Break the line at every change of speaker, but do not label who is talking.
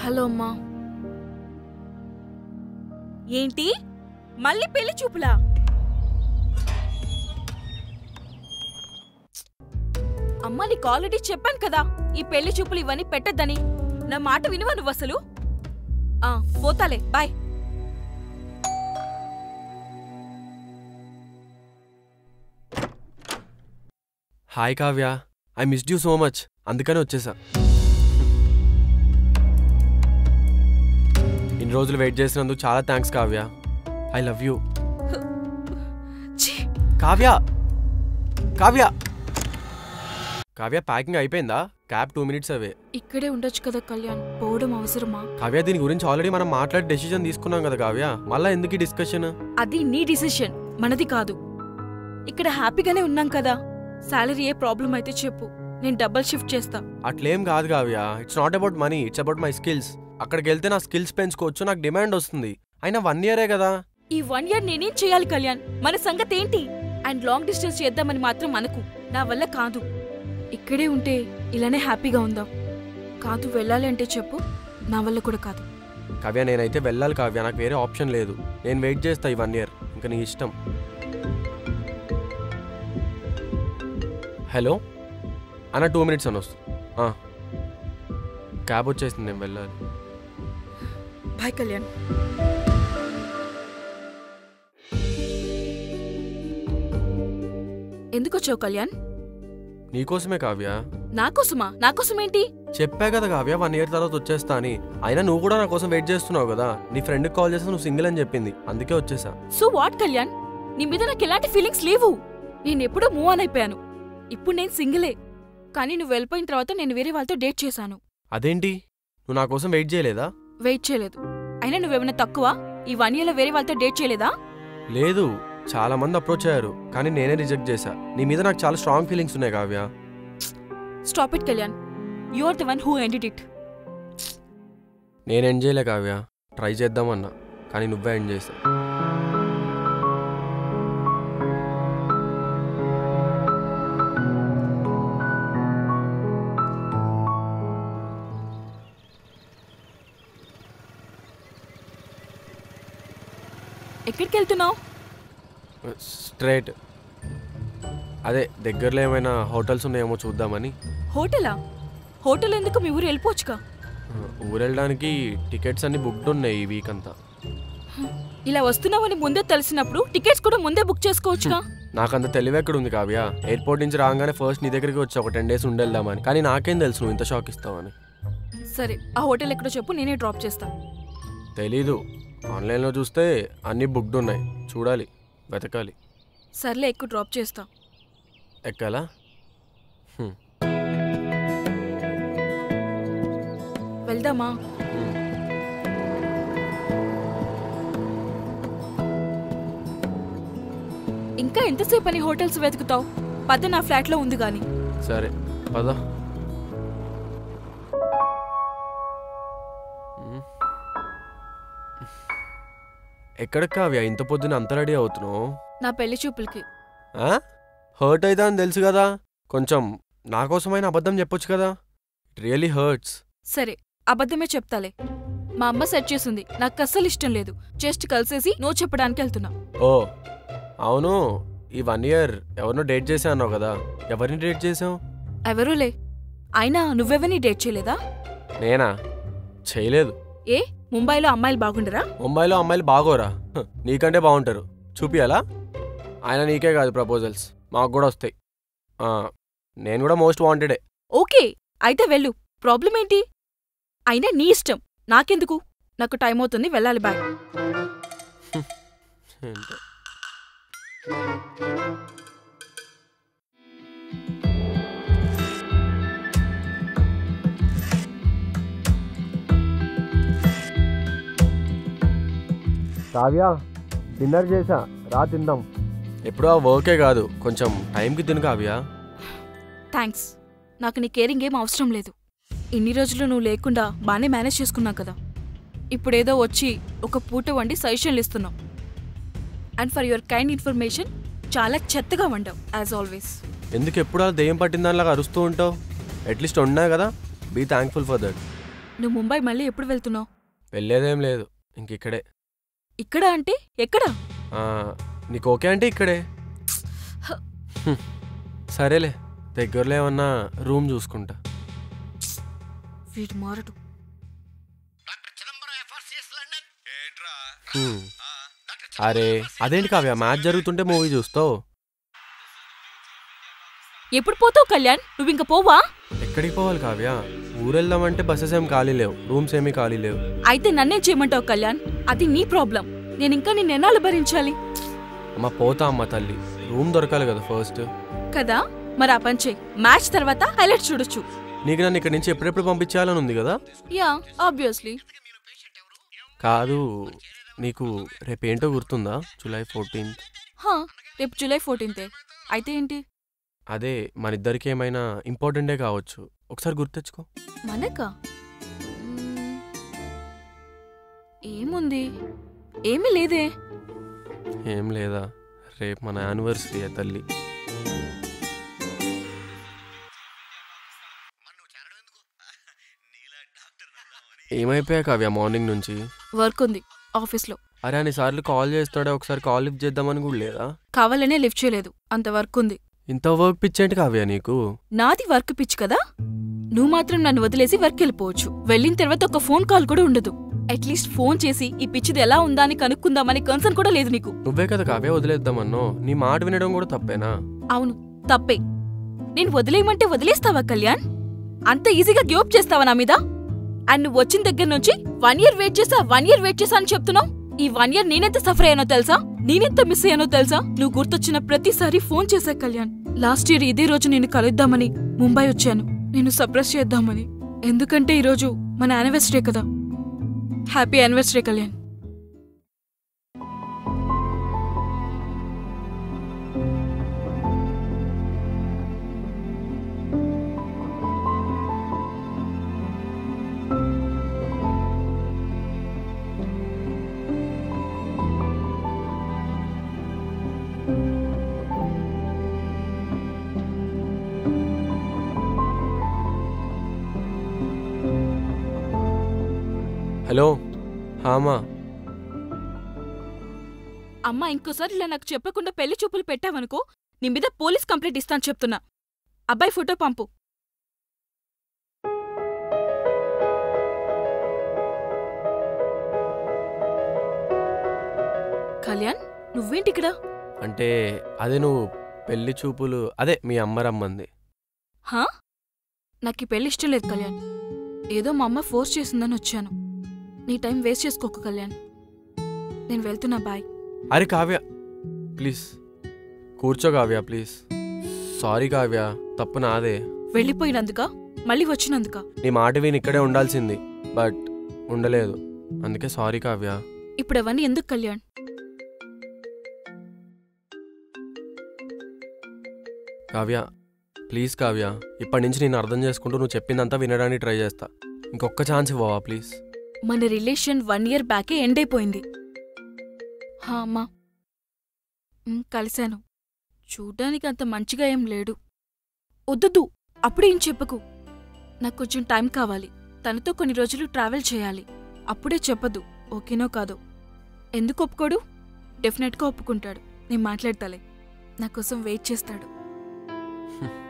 Hello అమ్మా
ఏంటి మళ్ళీ పెళ్లి చూపులా అమ్మా నీకు ఆల్రెడీ చెప్పాను కదా ఈ పెళ్లి చూపులు ఇవన్నీ పెట్టద్దని నా మాట వినువా నువ్వు అసలు ఆ, పోతాలే bye
hi Kavya I missed you so much అందుకనే వచ్చేసా ఇన్ని రోజులు వెయిట్ చేసినందుకు చాలా thanks Kavya I love you
ఛీ,
కావ్య కావ్య కావ్య ప్యాకింగ్ అయిపోయిందా క్యాబ్ టూ మినిట్స్ అవే
ఇక్కడే ఉండొచ్చు కదా కళ్యాణ్ పోవడం అవసరమా
కావ్య దీని గురించి ఆల్రెడీ మనం మాట్లాడి డెసిషన్ తీసుకున్నాం కదా కావ్య మళ్ళీ ఎందుకు ఈ డిస్కషన్
అది నీ డిసిషన్ మనది కాదు ఇక్కడ హ్యాపీగానే ఉన్నాం కదా శాలరీ ఏ ప్రాబ్లం అయితే చెప్పు నేను డబల్ షిఫ్ట్ చేస్తా
అట్లేం కాదు Kavya it's not about money it's about my skills అక్కడికి వెళ్తే నా స్కిల్స్ పెంచుకోవచ్చు నాకు డిమాండ్ వస్తుంది అయినా వన్ ఇయరే కదా
ఈ వన్ ఇయర్ నేనేం చేయాలి కళ్యాణ్ మన సంగతి ఏంటి అండ్ లాంగ్ డిస్టెన్స్ చేద్దామని మాత్రం అనుకు నా వల్ల కాదు
ఇక్కడే ఉంటే ఇలానే హ్యాపీగా ఉందాం కాదు వెళ్ళాలి అంటే చెప్పు నా వల్ల కూడా కాదు
కావ్య నేనైతే వెళ్ళాలి కావ్య నాకు వేరే ఆప్షన్ లేదు నేను వెయిట్ చేస్తా ఈ వన్ ఇయర్ ఇంకా నీ ఇష్టం హలో అన్న టూ మినిట్స్ అని వస్తా క్యాబ్ వచ్చేసింది నేను వెళ్ళాలి
బాయ్ కళ్యాణ్ ఎందుకు వచ్చావు కళ్యాణ్
నీకోసమే కావ్య
నాకోసమా నాకోసమేంటి
చెప్పా కదా కావ్య వన్ ఇయర్ తర్వాత వచ్చేస్తా అని అయినా నువ్వు కూడా నా కోసం వెయిట్ చేస్తున్నావు కదా నీ ఫ్రెండ్కి కాల్ చేస్తే నువ్వు సింగిల్ అని చెప్పింది అందుకే వచ్చేసా
సో వాట్ కళ్యాణ్ నీ మీద నాకు ఎలాంటి ఫీలింగ్స్ లేవు నేను ఎప్పుడో మూవ్ ఆన్ అయిపోయాను ఇప్పుడు నేను సింగిలే కానీ నువ్వు వెళ్ళిపోయిన తర్వాత నేను వేరే వాళ్ళతో డేట్ చేశాను
అదేంటి నువ్వు నా కోసం వెయిట్ చేయలేదా
వెయిట్ చేయలేదు అయినా నువ్వేమైనా తక్కువ ఈ వన్ ఇయర్లో వేరే వాళ్ళతో డేట్ చేయలేదా
లేదు చాలా మంది అప్రోచ్ అయ్యారు కానీ నేనే రిజెక్ట్ చేశా నీ మీద నాకు చాలా స్ట్రాంగ్ ఫీలింగ్స్ ఉన్నాయి Kavya
stop it Kalyan you are the one who ended it
నేను ఎండ్ చేయలే కావ్య ట్రై చేద్దామన్నా కానీ నువ్వే ఎండ్ చేసా
ఎక్కడికి వెళ్తున్నావు
స్ట్రైట్ అదే దగ్గరలో ఏమైనా హోటల్స్ ఉన్నాయేమో చూద్దామని
హోటలా హోటల్ ఎందుకు మీ ఊరు వెళ్ళిపోవచ్చుగా
ఊరు వెళ్ళడానికి టికెట్స్ అన్ని బుక్డ్ ఉన్నాయి ఈ వీక్ అంతా
ఇలా వస్తున్నావని ముందే తెలిసినప్పుడు టికెట్స్ కూడా ముందే బుక్ చేసుకోవచ్చుగా
నాకంత తెలివి ఎక్కడ ఉంది కావ్య ఎయిర్పోర్ట్ నుంచి రాగానే ఫస్ట్ నీ దగ్గరికి వచ్చా ఒక టెన్ డేస్ ఉండేద్దామని కానీ నాకేం తెలుసు నువ్వు ఇంత షాక్ ఇస్తావని
సరే ఆ హోటల్ ఎక్కడో చెప్పు నేనే డ్రాప్ చేస్తా
తెలీదు ఆన్లైన్లో చూస్తే అన్నీ బుక్డ్ ఉన్నాయి చూడాలి వెతకాలి
సర్లే ఎక్కువ డ్రాప్ చేస్తా
ఎక్కాలా హ్మ్.
వెళ్దామా
హ్మ్.
ఇంకా ఎంతసేపు అని హోటల్స్ వెతుకుతావు పద నా ఫ్లాట్లో ఉంది గాని
సరే పద హ్మ్. ఎక్కడికి కావ్య ఇంత పొద్దున అంత రెడీ అవుతున్నావు
నా పెళ్లి చూపులకి
హర్ట్ అవుతా అని తెలుసు కదా కొంచెం నా కోసమైన అబద్ధం చెప్పొచ్చు కదా ఇట్ రియలీ హర్ట్స్
సరే అబద్ధమే చెప్తాలే మా అమ్మ సెట్ చేసింది నాకు అస్సలు ఇష్టం లేదు జస్ట్ కలిసేసి నో చెప్పడానికి వెళ్తున్నా
ఓ అవును ఈ వన్ ఇయర్ ఎవరినో డేట్ చేసా అన్నావు కదా ఎవరిని డేట్ చేసావు
ఎవరూలే అయినా నువ్వెవరిని డేట్ చేయలేదా
నేనా చేయలేదు
ఏ ముంబైలో అమ్మాయిలు బాగుండరా
ముంబైలో అమ్మాయిలు బాగోరా హ్, నీకంటే బాగుంటారు చూపియాలా ఆయన నీకే కాదు ప్రపోజల్స్ మాకు కూడా వస్తాయి ఆ, నేను కూడా మోస్ట్ వాంటెడే
ఓకే అయితే వెళ్ళు ప్రాబ్లం ఏంటి అయినా నీ ఇష్టం నాకెందుకు నాకు టైం అవుతుంది వెళ్ళాలి బాయ్
ఏంటో. కావ్య డిన్నర్ చేసా రా తిందాం ఎప్పుడూ ఆ వర్కే కాదు కొంచెం టైంకి తిను కావ్య
థ్యాంక్స్ నాకు నీ కేరింగ్ ఏం అవసరం లేదు ఇన్ని రోజులు నువ్వు లేకుండా బానే మేనేజ్ చేసుకున్నావు కదా ఇప్పుడేదో వచ్చి ఒక పూట వండి సజెషన్లు ఇస్తున్నావు and for your kind information చాలా చెత్తగా వండావు యాజ్ ఆల్వేస్
ఎందుకు ఎప్పుడు అలా దెయ్యం పట్టిన దానిలాగా అరుస్తూ ఉంటావు అట్లీస్ట్ ఉన్నా కదా బీ థ్యాంక్ఫుల్ ఫర్ దట్
నువ్వు ముంబై మళ్ళీ ఎప్పుడు వెళ్తున్నావు
వెళ్ళేదేం లేదు ఇంక ఇక్కడే
ఇక్కడ అంటే ఎక్కడ
ఆ, నీకు ఓకే అంటే ఇక్కడే హ్మ్. సరేలే దగ్గరలో ఏమన్నా రూమ్ చూసుకుంటా
వీడు మారడు
హ్మ్. అరే అదేంటి కావ్య మ్యాచ్ జరుగుతుంటే మూవీ చూస్తావు
ఎప్పుడు పోతావు కళ్యాణ్ నువ్వు ఇంక పోవా
ఎక్కడికి పోవాలి కావ్య ఊరెళ్దామంటే బస్సెస్ ఏం ఖాళీ లేవు రూమ్స్ ఏమీ ఖాళీ లేవు
అయితే నన్నేం చేయమంటావు కళ్యాణ్ అది నీ ప్రాబ్లం నేను ఇంకా నిన్ను ఎన్నాళ్ళు భరించాలి
అమ్మ పోతా అమ్మ తల్లి రూమ్ దొరకాలి కదా ఫస్ట్
కదా మరి ఆ పని చెయ్యి మ్యాచ్ తర్వాత హైలైట్ చూడొచ్చు
నీకు నన్ను ఇక్కడ నుంచి ఎప్పుడెప్పుడు పంపించాలని ఉంది కదా
యా ఆబ్వియస్లీ
కాదు నీకు రేపేంటో గుర్తుందా జూలై ఫోర్టీన్త్
హా రేపు జూలై ఫోర్టీన్తే అయితే ఏంటి
అదే మన ఇద్దరికి ఏమైనా ఇంపార్టెంటే కావచ్చు ఒకసారి గుర్తెచ్చుకో
మనకా మ్మ్. ఏముంది ఏమీ లేదే
ఏం లేదా రేపు మన యానివర్సరీ తల్లి ఏమైపోయా కావ్య మార్నింగ్ నుంచి
వర్క్ ఉంది ఆఫీస్లో
అరే అన్నిసార్లు కాల్ చేస్తాడే ఒకసారి కాల్ లిఫ్ట్ చేద్దామని కూడా లేదా
కావాలనే లిఫ్ట్ చేయలేదు అంత వర్క్ ఉంది
ఇంత వర్క్ పిచ్చేంటి కావ్య నీకు
నాది వర్క్ పిచ్ కదా నువ్వు మాత్రం నన్ను వదిలేసి వర్క్ వెళ్ళిపోవచ్చు వెళ్ళిన తర్వాత ఒక ఫోన్ కాల్ కూడా ఉండదు అట్లీస్ట్ ఫోన్ చేసి ఈ పిచ్చిది ఎలా ఉందా అని కనుక్కుందామని కన్సర్న్ కూడా లేదు నీకు
నువ్వే కదా కావ్య వదిలేద్దామన్నో నీ మాట వినడం కూడా తప్పేనా
అవును తప్పే నేను వదిలేయమంటే వదిలేస్తావా కళ్యాణ్ అంత ఈజీగా గివప్ చేస్తావా నా మీద అండ్ నువ్వు వచ్చిన దగ్గర నుంచి వన్ ఇయర్ వెయిట్ చేసా వన్ ఇయర్ వెయిట్ చేసా అని చెప్తున్నావు ఈ వన్ ఇయర్ నేనెంత సఫర్ అయ్యానో తెలుసా నేనెంత మిస్ అయ్యానో తెలుసా నువ్వు గుర్తొచ్చిన ప్రతిసారి ఫోన్ చేశా కళ్యాణ్ లాస్ట్ ఇయర్ ఇదే రోజు నేను కలుద్దామని ముంబై వచ్చాను నేను సప్రెస్ చేద్దామని ఎందుకంటే ఈరోజు మన యానివర్సరీ కదా హ్యాపీ యానివర్సరీ కళ్యాణ్
హలో హామా
అమ్మా ఇంకోసారి ఇలా నాకు చెప్పకుండా పెళ్లి చూపులు పెట్టావనుకో నీ మీద పోలీస్ కంప్లైంట్ ఇస్తాను చెప్తున్నా అబ్బాయి ఫోటో పంపు కళ్యాణ్ నువ్వేంటిక్కడ
అంటే అదే నువ్వు పెళ్లి చూపులు అదే మీ అమ్మ రమ్మంది
హా నాకు ఈ పెళ్లి ఇష్టం లేదు కళ్యాణ్ ఏదో మా అమ్మ ఫోర్స్ చేసిందని వచ్చాను నీ టైం వేస్ట్ చేసుకోకు కళ్యాణ్ నేను వెళ్తున్నా బాయ్
అరే కావ్య ప్లీజ్ కూర్చో కావ్య ప్లీజ్ సారీ కావ్య తప్పు నాదే
వెళ్ళిపోయినందుక మళ్ళీ వచ్చినందుక
నీ మాట విని ఇక్కడే ఉండాల్సింది బట్ ఉండలేదు అందుకే సారీ కావ్య
ఇప్పుడు అవన్నీ ఎందుకు కళ్యాణ్
కావ్య ప్లీజ్ కావ్య ఇప్పటి నుంచి నేను అర్థం చేసుకుంటూ నువ్వు చెప్పిందంతా వినడానికి ట్రై చేస్తా ఇంకొక ఛాన్స్ ఇవ్వవా ప్లీజ్
మన రిలేషన్ వన్ ఇయర్ బ్యాకే ఎండ్ అయిపోయింది హా అమ్మా ఉమ్, కలిశాను చూడ్డానికి అంత మంచిగా ఏం లేడు వద్దు అప్పుడేం చెప్పకు నాకు కొంచెం టైం కావాలి తనతో కొన్ని రోజులు ట్రావెల్ చేయాలి అప్పుడే చెప్పదు ఓకేనో కాదో ఎందుకు ఒప్పుకోడు డెఫినెట్గా ఒప్పుకుంటాడు నేను మాట్లాడతాలే నా కోసం వెయిట్ చేస్తాడు
హ్మ్.